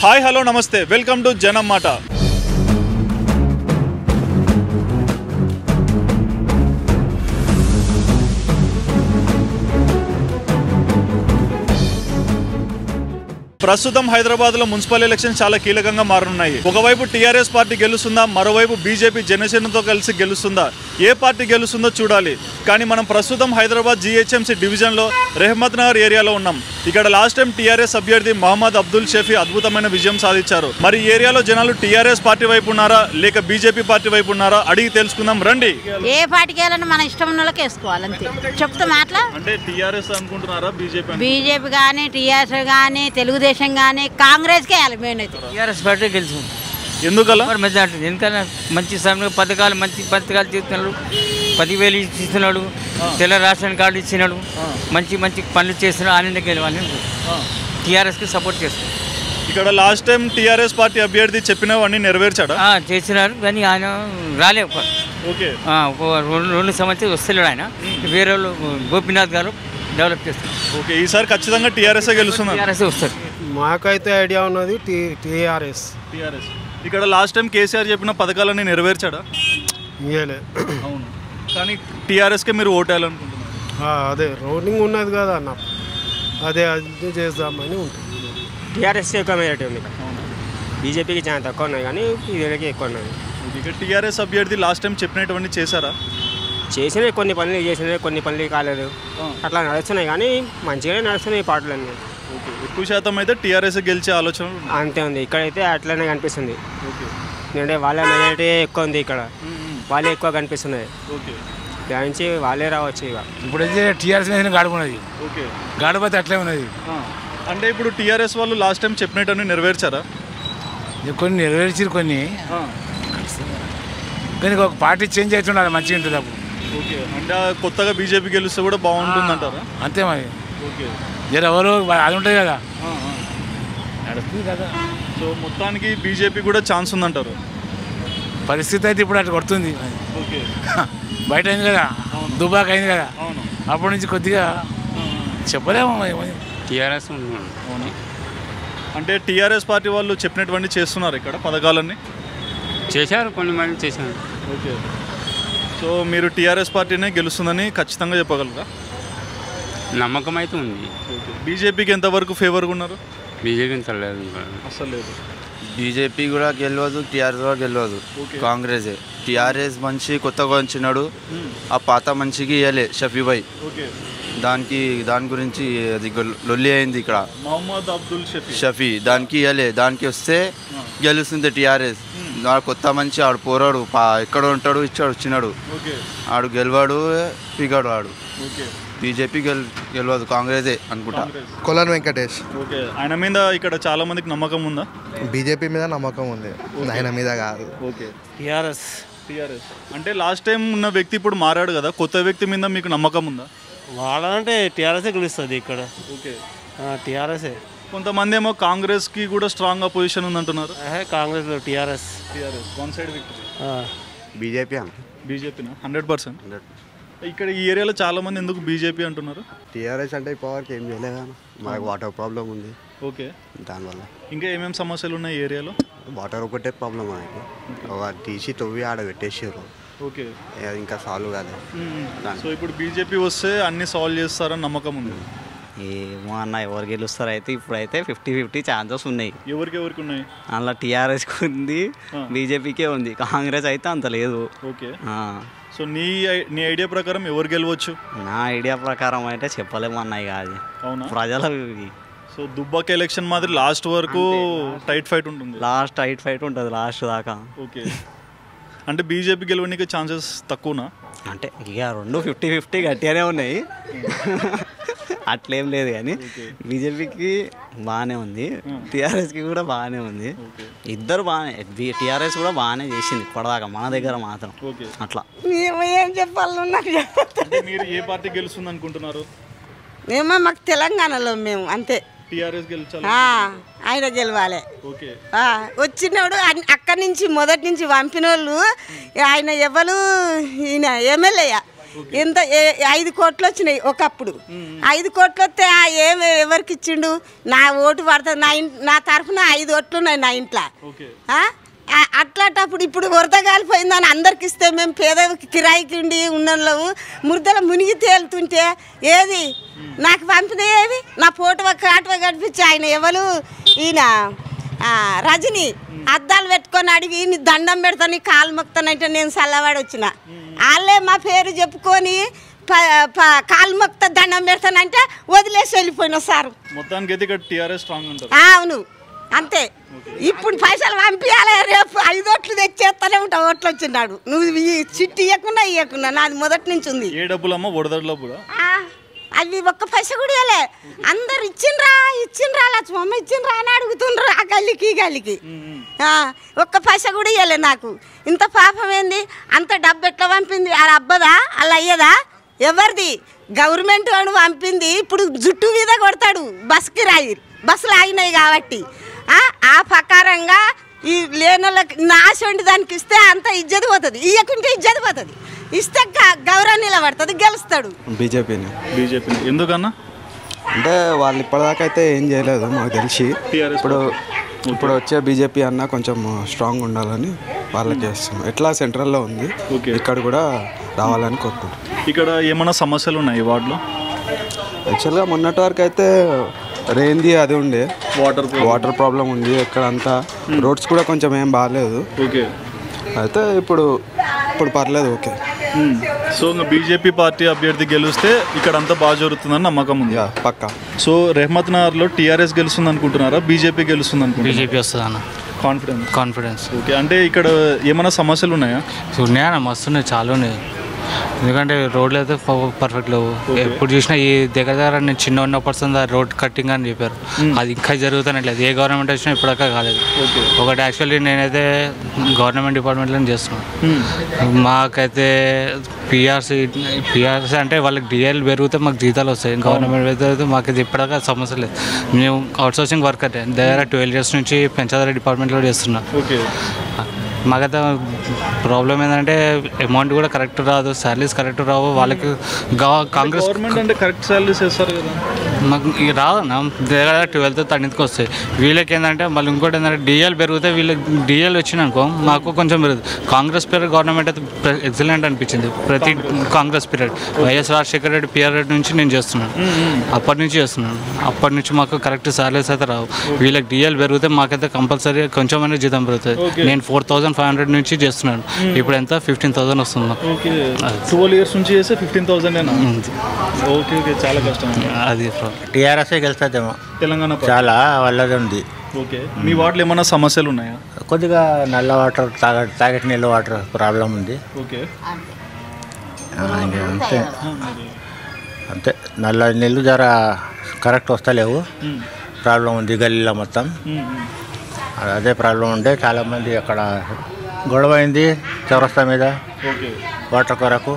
Hi hello నమస్తే welcome to Janam Mata ప్రస్తుతం హైదరాబాద్ లో మున్సిపల్ ఎలక్షన్ చాలా కీలకంగా మారనున్నాయి ఒకవైపు టీఆర్ఎస్ పార్టీ గెలుస్తుందా మరోవైపు బీజేపీ జనసేనతో కలిసి గెలుస్తుందా ఏ పార్టీ గెలుస్తుందో చూడాలి కానీ మనం ప్రస్తుతం హైదరాబాద్ జీహెచ్ఎంసీ డివిజన్ లో రెహమత్ నగర్ ఏరియాలో ఉన్నాం ఇక్కడ లాస్ట్ టైం టీఆర్ఎస్ అభ్యర్థి మహమ్మద్ అబ్దుల్ షఫీ అద్భుతమైన విజయం సాధించారు మరి ఈ ఏరియాలో జనాలు టీఆర్ఎస్ పార్టీ వైపు ఉన్నారా లేక బీజేపీ పార్టీ వైపు ఉన్నారా అడిగి తెలుసుకుందాం రండి ఏ పార్టీకి వెళ్ళినా మన ఇష్టం ఉన్న వాళ్ళకి వేసుకోవాలి అంతే చెప్తా మాటలా అంటే టీఆర్ఎస్ అనుకుంటున్నారా బీజేపీ బీజేపీ కానీ టీఆర్ఎస్ కానీ తెలుగుదేశం కానీ కాంగ్రెస్కే వేయాలి మెయిన్ అయితే టీఆర్ఎస్ పార్టీ గెలుసు ఎందుకలా మరి మెజార్టీ ఎందుకన్నా మంచి సమయంలో పథకాలు మంచి పథకాలు చేస్తున్నాడు పదివేలు ఇస్తున్నాడు తెల్ల రేషన్ కార్డు ఇచ్చినాడు మంచి మంచి పనులు చేస్తున్నాడు ఆనంద గెలవాలి టీఆర్ఎస్కి సపోర్ట్ చేస్తున్నాడు ఇక్కడ లాస్ట్ టైం టీఆర్ఎస్ పార్టీ అభ్యర్థి చెప్పినవన్నీ నెరవేర్చాడా ఆ, చేసినారు కానీ ఆయన రాలే ఒక ఓకే ఆ, ఒక రెండు రెండు సంవత్సరాలు వస్తలేడు ఆయన వేరే వాళ్ళు గోపీనాథ్ గారు డెవలప్ చేస్తారు ఓకే ఈసారి ఖచ్చితంగా టీఆర్ఎస్ గెలుస్తున్నారు టీఆర్ఎస్ వస్తారు మాకైతే ఐడియా ఉన్నది టీ టీఆర్ఎస్ టీఆర్ఎస్ ఇక్కడ లాస్ట్ టైం కేసీఆర్ చెప్పిన పథకాలన్నీ నెరవేర్చాడా ఇయ్యలే అవును కానీ టీఆర్ఎస్కే మీరు ఓటేయాలనుకుంటున్నారు ఆ, అదే రోలింగ్ ఉన్నది కదా అన్న అదే అది చేద్దామని ఉంటుంది టీఆర్ఎస్ ఎక్కువ మెజార్టీ ఉంది బీజేపీకి చాలా తక్కువ ఉన్నాయి కానీ వీళ్ళకి ఎక్కువ ఉన్నాయి ఇక టీఆర్ఎస్ అభ్యర్థి లాస్ట్ టైం చెప్పినటువంటి చేశారా చేసినవి కొన్ని పనులు చేసినవి కొన్ని పనులు కాలేదు అట్లా నడుస్తున్నాయి కానీ మంచిగానే నడుస్తున్నాయి ఈ పాటలన్నీ ఓకే ఎక్కువ శాతం అయితే టీఆర్ఎస్ గెలిచే ఆలోచన ఉంది. అంతే ఉంది ఇక్కడైతే అట్లనే కనిపిస్తుంది ఓకే ఎందుకంటే వాళ్ళ మెజారిటీ ఎక్కువ ఉంది ఇక్కడ వాళ్ళే ఎక్కువ కనిపిస్తున్నాయి ఓకే దాని నుంచి వాళ్ళే రావచ్చు ఇక ఇప్పుడైతే టీఆర్ఎస్ మీద గడుపు ఉన్నది ఓకే గడుపు అయితే అట్లే ఉన్నది ఆ. అంటే ఇప్పుడు టీఆర్ఎస్ వాళ్ళు లాస్ట్ టైం చెప్పినట్టు నెరవేర్చారా ఇక కొన్ని నెరవేర్చిరు కొన్ని ఆ. కానీ ఒక పార్టీ చేంజ్ అవుతుండాలి మంచిగా ఉంటుంది అప్పుడు ఓకే అంటే ఆ కొత్తగా బీజేపీ గెలిస్తే కూడా బాగుంటుంది అంటారా అంతే మరి ఓకే జర ఎవరు అది ఉంటుంది కదా ఆ, ఆ. నడుస్తుంది కదా సో మొత్తానికి బీజేపీ కూడా ఛాన్స్ ఉందంటారు పరిస్థితి అయితే ఇప్పుడు అట్లా కొడుతుంది ఓకే బయట అయింది కదా దుబాక్ అయింది కదా అవును అప్పటి నుంచి కొద్దిగా చెప్పలేము మరి. టీఆర్ఎస్ అవునా అంటే టీఆర్ఎస్ పార్టీ వాళ్ళు చెప్పినటువంటి చేస్తున్నారు ఇక్కడ పథకాలన్నీ చేశారు కొన్ని మంది చేశారు ఓకే సో మీరు టీఆర్ఎస్ పార్టీనే గెలుస్తుందని ఖచ్చితంగా చెప్పగలరా నమ్మకం అయితే ఉంది ఓకే బీజేపీకి ఎంతవరకు ఫేవర్గా ఉన్నారు బీజేపీ లేదు అసలు లేదు బీజేపీ కూడా గెలవదు టీఆర్ఎస్ కూడా గెలవదు ఓకే. కాంగ్రెసే టీఆర్ఎస్ మంచి కొత్తగా వచ్చినాడు ఆ పాత మంచికి ఇవ్వలే షఫీభాయ్ ఓకే దానికి దాని గురించి అది గొల్- లొల్లి అయింది ఇక్కడ మహమ్మద్ అబ్దుల్ షఫీ షఫీ దానికి ఇవ్వలే దానికి వస్తే గెలుస్తుంది టీఆర్ఎస్ నా కొత్త మంచి ఆడు పోరాడు పా ఎక్కడ ఉంటాడు ఇచ్చాడు వచ్చినాడు ఓకే ఆడు గెలవాడు పిగాడు ఆడు ఓకే బీజేపీ గెల్ గెలవదు కాంగ్రెసే అనుకుంటా కాంగ్రెస్ కొలన్ వెంకటేష్ ఓకే ఆయన మీద ఇక్కడ చాలా మందికి నమ్మకం ఉందా బీజేపీ మీద నమ్మకం ఉంది ఆయన మీద కాదు ఓకే టీఆర్ఎస్ టీఆర్ఎస్ అంటే లాస్ట్ టైం ఉన్న వ్యక్తి ఇప్పుడు మారాడు కదా కొత్త వ్యక్తి మీద మీకు నమ్మకం ఉందా వాళ్ళంటే టీఆర్ఎస్ఏ గెలుస్తుంది ఇక్కడ ఓకే టీఆర్ఎస్ఏ కొంతమంది ఏమో కాంగ్రెస్కి కూడా స్ట్రాంగ్ అపోజిషన్ ఉందంటున్నారు Congress TRS TRS one side victory BJP బీజేపీనా హండ్రెడ్ పర్సెంట్ ఇక్కడ ఈ ఏరియాలో చాలా మంది ఎందుకు బీజేపీ అంటున్నారు టీఆర్ఎస్ అంటే పవర్కి ఏం చేయలేదు మాకు వాటర్ ప్రాబ్లం ఉంది ఓకే దానివల్ల ఇంకా ఏమేమి సమస్యలు ఉన్నాయి ఈ ఏరియాలో వాటర్ ఒకటే ప్రాబ్లం మనకి ఒక తీసి తవ్వి ఆడ పెట్టేసారు ఓకే అది ఇంకా సాల్వ్ కాలేదు సో ఇప్పుడు బీజేపీ వస్తే అన్ని సాల్వ్ చేస్తారని నమ్మకం ఉంది ఏమో అన్న ఎవరు గెలుస్తారు అయితే ఇప్పుడైతే ఫిఫ్టీ ఫిఫ్టీ ఛాన్సెస్ ఉన్నాయి ఎవరికి ఎవరికి ఉన్నాయి అందులో టీఆర్ఎస్కి ఉంది బీజేపీకే ఉంది కాంగ్రెస్ అయితే అంత లేదు ఓకే ఆ, సో నీ ఐ- నీ ఐడియా ప్రకారం ఎవరు గెలవచ్చు నా ఐడియా ప్రకారం అయితే చెప్పలేము అన్నాయి కాదు అవునా ప్రజల సో దుబ్బాక ఎలక్షన్ మాదిరి లాస్ట్ వరకు టైట్ ఫైట్ ఉంటుంది లాస్ట్ టైట్ ఫైట్ ఉంటుంది లాస్ట్ దాకా ఓకే అంటే బీజేపీ గెలవడానికి ఛాన్సెస్ తక్కువనా అంటే ఇక రెండు ఫిఫ్టీ ఫిఫ్టీ గట్టిగానే ఉన్నాయి అట్లేం లేదు కానీ బీజేపీకి బాగానే ఉంది టీఆర్ఎస్కి కూడా బాగానే ఉంది ఇద్దరు బాగానే టీఆర్ఎస్ కూడా బాగానే చేసింది ఇప్పటిదాకా మన దగ్గర మాత్రం ఓకే అట్లా ఏం చెప్పాలి నాకు అంటే మీరు ఏ పార్టీ గెలుస్తుంది అనుకుంటున్నారు మేమో మాకు తెలంగాణలో మేము అంతే టీఆర్ఎస్ గెలిచాలి ఆ, ఆయన గెలవాలి ఓకే ఆ, వచ్చినోడు అన్- అక్కడి నుంచి మొదటి నుంచి పంపిన వాళ్ళు ఆయన ఎవరు ఈయన ఎమ్మెల్యే ఎంత ఏ- ఐదు కోట్లు వచ్చినాయి ఒకప్పుడు ఐదు కోట్లు వస్తే ఆ ఏం ఎవరికి ఇచ్చిండు నా ఓటు పడుతుంది నా ఇన్ నా తరఫున ఐదు ఓట్లు ఉన్నాయి నా ఇంట్లో ఆ? ఆ- అట్లాంటప్పుడు ఇప్పుడు వరద కాలిపోయిందని అందరికి ఇస్తే మేము పేద కిరాయికి ఉండి ఉన్నోళ్ళము మురదల మునిగి తేలుతుంటే ఏది నాకు పంపినవి నా ఫోటో కాటువ కనిపించి ఆయన ఎవరు ఈయన ఆ, రజని అద్దాలు పెట్టుకొని అడిగి నీ దండం పెడతాను నీ కాలు మొక్తానంటే నేను చల్లవాడు వచ్చిన వాళ్ళే మా పేరు చెప్పుకొని ప- ప- కాలు మొక్తా దండం పెడతానంటే వదిలేసి వెళ్ళిపోయినా సారు మొత్తానికి అయితే ఇక్కడ టీఆర్ఎస్ స్ట్రాంగ్ ఉంటుంది ఆ, అవును అంతే ఇప్పుడు పైసలు పంపించాలి రేపు ఐదు ఓట్లు తెచ్చేస్తూనే ఉంటావు ఓట్లు వచ్చినాడు నువ్వు ఈ చిట్టి ఇవ్వకుండా ఇవ్వకుండా నాది మొదటి నుంచి ఉంది ఏ డబ్బులమ్మా వడదడలో కూడా ఆ, అవి ఒక్క పైస కూడా ఇవ్వలే అందరు ఇచ్చిండ్రా ఇచ్చిండ్రా లక్ష్మమ్మ ఇచ్చిండ్రా అని అడుగుతుండ్రు ఆ గల్లికి ఈ గల్లికి ఆ, ఒక్క పైస కూడా ఇవ్వలే నాకు ఇంత పాపం ఏంది అంత డబ్బు ఎట్లా పంపింది ఆ అబ్బదా అలా అయ్యదా ఎవరిది గవర్నమెంట్ వాడు పంపింది ఇప్పుడు జుట్టు మీద కొడతాడు బస్కి రాయి బస్సులు ఆగినాయి కాబట్టి ఆ, ఆ ప్రకారంగా ఈ లేనోళ్ళకి నాశండి దానికి ఇస్తే అంత ఇజ్జతి పోతుంది ఇయ్యకుంటే ఇజ్జతి పోతుంది ఇస్తే గ- గౌరవం నిలబడుతుంది గెలుస్తాడు బీజేపీని బీజేపీ ఎందుకన్నా అంటే వాళ్ళు ఇప్పటిదాకా అయితే ఏం చేయలేదు మాకు తెలిసి ఇప్పుడు ఇప్పుడు వచ్చే బీజేపీ అన్న కొంచెం స్ట్రాంగ్ ఉండాలని వాళ్ళకి చేస్తున్నాం ఎట్లా సెంట్రల్లో ఉంది ఇక్కడ కూడా రావాలని కోరుకుంటున్నాం ఇక్కడ ఏమైనా సమస్యలు ఉన్నాయి ఈ వార్డులో యాక్చువల్గా మొన్నటి వరకు అయితే రేంది అది ఉండే వాటర్ వాటర్ ప్రాబ్లం ఉంది ఇక్కడ అంతా రోడ్స్ కూడా కొంచెం ఏం బాగాలేదు ఓకే అయితే ఇప్పుడు ఇప్పుడు పర్లేదు ఓకే సో ఇంకా బీజేపీ పార్టీ అభ్యర్థి గెలిస్తే ఇక్కడ అంతా బాగా జరుగుతుందని నమ్మకం ఉంది పక్కా సో రెహమత్ నగర్లో టీఆర్ఎస్ గెలుస్తుంది అనుకుంటున్నారా బీజేపీ గెలుస్తుంది అనుకుంటున్నారా బీజేపీ వస్తుంది అన్న కాన్ఫిడెన్స్ కాన్ఫిడెన్స్ ఓకే అంటే ఇక్కడ ఏమైనా సమస్యలు ఉన్నాయా ఉన్నాయన్న మస్తు ఉన్నాయి చాలా ఉన్నాయి ఎందుకంటే రోడ్లు అయితే పర్ఫెక్ట్ లేవు ఎప్పుడు చూసినా ఈ దగ్గర దగ్గర నేను చిన్న ఉన్నప్పుడు రోడ్ కట్టింగ్ అని చెప్పారు అది ఇంకా జరుగుతున్నట్లేదు ఏ గవర్నమెంట్ వచ్చినా ఇప్పటిదాకా కాలేదు ఒకటి యాక్చువల్లీ నేనైతే గవర్నమెంట్ డిపార్ట్మెంట్లో చేస్తున్నాను మాకైతే పిఆర్సీ పిఆర్సీ అంటే వాళ్ళకి డిఎల్ పెరిగితే మాకు జీతాలు వస్తాయి గవర్నమెంట్ అయితే మాకు ఇది ఇప్పటిదాకా సమస్య లేదు మేము అవుట్సోర్సింగ్ వర్కర్ దగ్గర ట్వెల్వ్ ఇయర్స్ నుంచి పెంచాదారి డిపార్ట్మెంట్లో చేస్తున్నాం ఓకే మాకైతే ప్రాబ్లం ఏంటంటే అమౌంట్ కూడా కరెక్ట్ రాదు శాలరీస్ కరెక్ట్ రావు వాళ్ళకి గా- కాంగ్రెస్ గవర్నమెంట్ అంటే కరెక్ట్ సాలరీస్ ఇస్తారు కదా మాకు ఇక రాదన్న దగ్గర ట్వెల్త్ థర్టీన్త్కి వస్తాయి వీళ్ళకి ఏంటంటే మళ్ళీ ఇంకోటి ఏంటంటే డిఎల్ పెరిగితే వీళ్ళకి డిఎల్ వచ్చినాకో మాకు కొంచెం పెరుగుతుంది కాంగ్రెస్ పీరియడ్ గవర్నమెంట్ అయితే ఎక్సలెంట్ అనిపించింది ప్రతి Congress period YS Rajasekhara Reddy period నుంచి నేను చేస్తున్నాను అప్పటి నుంచి చేస్తున్నాను అప్పటి నుంచి మాకు కరెక్ట్ సాలరీస్ అయితే రావు వీళ్ళకి డిఎల్ పెరిగితే మాకైతే కంపల్సరీ కొంచెమైనా జీతం పెరుగుతుంది Okay. నేను ఫోర్ థౌసండ్ ఫైవ్ హండ్రెడ్ నుంచి చేస్తున్నాను ఇప్పుడు ఎంత ఫిఫ్టీన్ థౌసండ్ వస్తుంది నాకు. ఓకే ట్వెల్వ్ ఇయర్స్ నుంచి చేస్తే ఫిఫ్టీన్ థౌసండ్ ఓకే ఓకే చాలా కష్టం అది టీఆర్ఎస్ఏ గెలుస్తుందేమో తెలంగాణ పార్టీ. చాలా వాళ్ళది ఉంది ఓకే మీ వార్డులో ఏమైనా సమస్యలు ఉన్నాయా కొద్దిగా నల్ల వాటర్ తాగ తాగటి నీళ్ళ వాటర్ ప్రాబ్లం ఉంది ఓకే ఆ, ఇంకా అంతే అంతే నల్ల నీళ్ళు జర కరెక్ట్ వస్తలేవు ప్రాబ్లం ఉంది గల్లీలో మొత్తం అదే ప్రాబ్లం ఉండే చాలామంది అక్కడ గొడవ అయింది చౌరస్తా మీద ఓకే వాటర్ కొరకు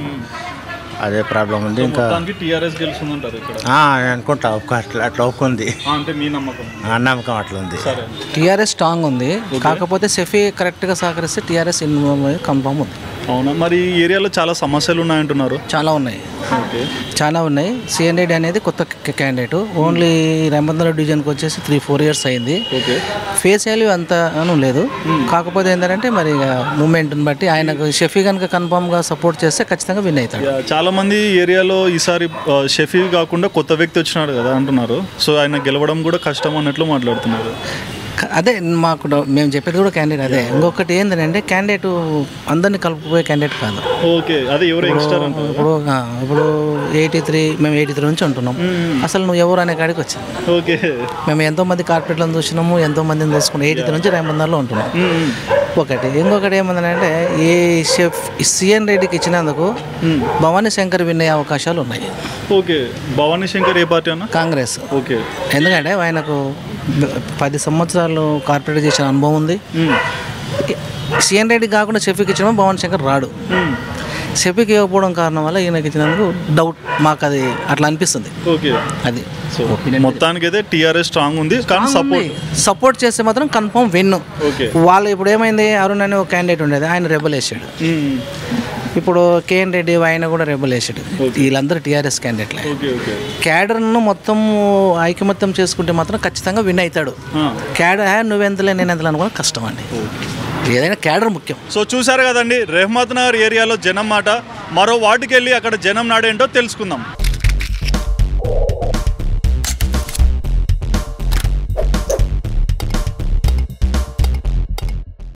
అదే ప్రాబ్లం ఉంది ఇంకా మొత్తానికి టీఆర్ఎస్ గెలుస్తుందంటారు ఇక్కడ ఆ, నేను అనుకుంటా ఒక్క అట్లా అట్లా ఒప్పుకుంది ఆ, అంటే మీ నమ్మకం ఆ నమ్మకం అట్లా ఉంది సరే టీఆర్ఎస్ స్ట్రాంగ్ ఉంది కాకపోతే సెఫీ కరెక్ట్గా సహకరిస్తే టీఆర్ఎస్ ఇన్వాల్వ్ అయ్యి కన్ఫామ్ ఉంది అవునా మరి ఈ ఏరియాలో చాలా సమస్యలు ఉన్నాయంటున్నారు చాలా ఉన్నాయి ఓకే చాలా ఉన్నాయి సిఎన్ రెడ్డి అనేది కొత్త క్యాండిడేట్ ఓన్లీ రేమంతల డివిజన్కి వచ్చేసి త్రీ ఫోర్ ఇయర్స్ అయింది ఓకే ఫేస్ వాల్యూ అంత అను లేదు కాకపోతే ఏంటంటే మరి మూమెంట్ని బట్టి ఆయనకు షఫీ కనుక కన్ఫామ్గా సపోర్ట్ చేస్తే ఖచ్చితంగా విన్ అవుతాడు యా, చాలా మంది ఏరియాలో ఈసారి ఆ, షఫీ కాకుండా కొత్త వ్యక్తి వచ్చినాడు కదా అంటున్నారు సో ఆయన గెలవడం కూడా కష్టం అన్నట్లు మాట్లాడుతున్నారు క- అదే మాకు డౌ- మేము చెప్పేది కూడా క్యాండిడేట్ అదే ఇంకొకటి ఏంటంటే క్యాండిడేట్ అందరినీ కలుపుకుపోయే క్యాండిడేట్ కాదు ఓకే అదే ఎవరు యంగ్స్టర్ అంటారు ఇప్పుడు ఆ, ఇప్పుడు ఎయిటీ త్రీ మేము ఎయిటీ త్రీ నుంచి ఉంటున్నాం అసలు నువ్వు ఎవరు అనే కాడికి వచ్చింది ఓకే మేము ఎంతో మంది కార్పొరేట్లను చూసినాము ఎంతో మందిని చూసుకున్నాం ఎయిటీ త్రీ నుంచి రేమందర్లో ఉంటున్నాం ఒకటి ఇంకొకటి ఏమందంటే ఈ షెఫ్ సిఎన్ రెడ్డికి ఇచ్చినందుకు భవానీ శంకర్ విన్ అయ్యే అవకాశాలు ఉన్నాయి ఓకే భవానీ శంకర్ ఏ పార్టీ అన్న కాంగ్రెస్ ఓకే ఎందుకంటే ఆయనకు పది సంవత్సరాలు కార్పొరేట్ చేసిన అనుభవం ఉంది సిఎన్ రెడ్డి కాకుండా షెఫీకి ఇచ్చిన భవన్ శంకర్ రాడు షెఫీకి ఇవ్వకపోవడం కారణం వల్ల ఈయనకి ఇచ్చినందుకు డౌట్ మాకు అది అట్లా అనిపిస్తుంది ఓకే అది సో మొత్తానికి అయితే టీఆర్ఎస్ స్ట్రాంగ్ ఉంది కానీ సపోర్ట్ సపోర్ట్ చేస్తే మాత్రం కన్ఫర్మ్ విన్ ఓకే వాళ్ళు ఇప్పుడు ఏమైంది అరుణ్ అనే ఒక క్యాండిడేట్ ఉండేది ఆయన రెబల్ వేసాడు ఇప్పుడు కేఎన్ రెడ్డి ఆయన కూడా రెబల్ వేసాడు వీళ్ళందరూ టీఆర్ఎస్ క్యాండిడేట్లే క్యాడర్ను మొత్తం ఐకమత్యం చేసుకుంటే మాత్రం ఖచ్చితంగా విన్ అవుతాడు క్యాడర్ "హే, నువ్వెంతలే నేను ఎంతలే అనుకోవడం కష్టం అండి ఏదైనా క్యాడర్ ముఖ్యం సో చూసారు కదండి రెహ్మత్ నగర్ ఏరియాలో జనం మాట మరో వార్డుకి వెళ్ళి అక్కడ జనం నాడేంటో తెలుసుకుందాం